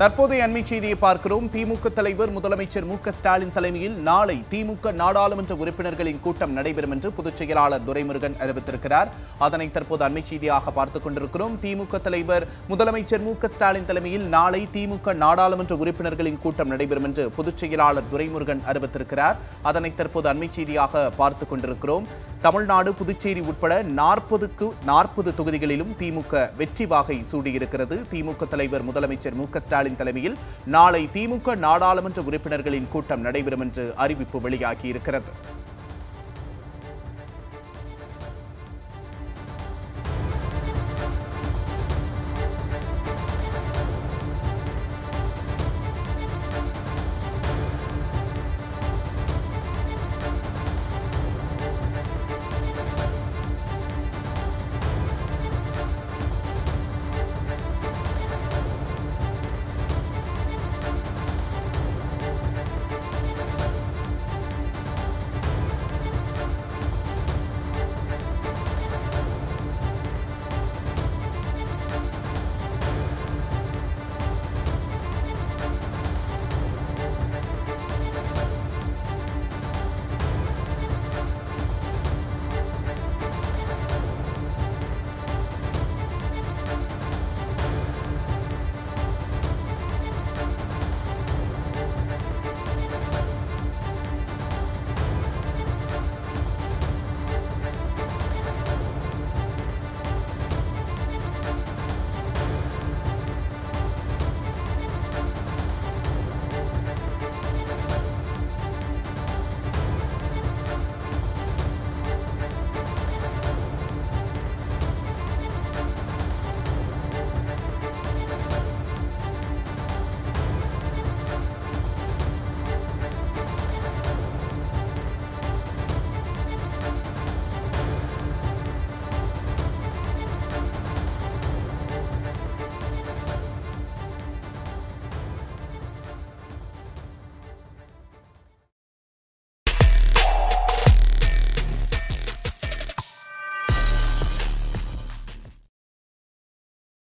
தற்போதைய அண்மை செய்தியை பார்க்கிறோம் திமுக தலைவர் முதலமைச்சர் மு க ஸ்டாலின் தலைமையில் நாளை திமுக நாடாளுமன்ற உறுப்பினர்களின் கூட்டம் நடைபெறும் என்று பொதுச் செயலாளர் துரைமுருகன் அறிவித்திருக்கிறார் அதனை தற்போது அண்மை செய்தியாக பார்த்துக் கொண்டிருக்கிறோம் திமுக தலைவர் முதலமைச்சர் மு க ஸ்டாலின் தலைமையில் நாளை திமுக நாடாளுமன்ற உறுப்பினர்களின் கூட்டம் நடைபெறும் என்று பொதுச் செயலாளர் துரைமுருகன் அறிவித்திருக்கிறார் அதனை தற்போது அண்மை செய்தியாக பார்த்துக் கொண்டிருக்கிறோம் தமிழ்நாடு புதுச்சேரி உட்பட நாற்பதுக்கு நாற்பது தொகுதிகளிலும் திமுக வெற்றி வாகை சூடியிருக்கிறது திமுக தலைவர் முதலமைச்சர் மு க ஸ்டாலின் தலைமையில் நாளை திமுக நாடாளுமன்ற உறுப்பினர்களின் கூட்டம் நடைபெறும் என்று அறிவிப்பு வெளியாகியிருக்கிறது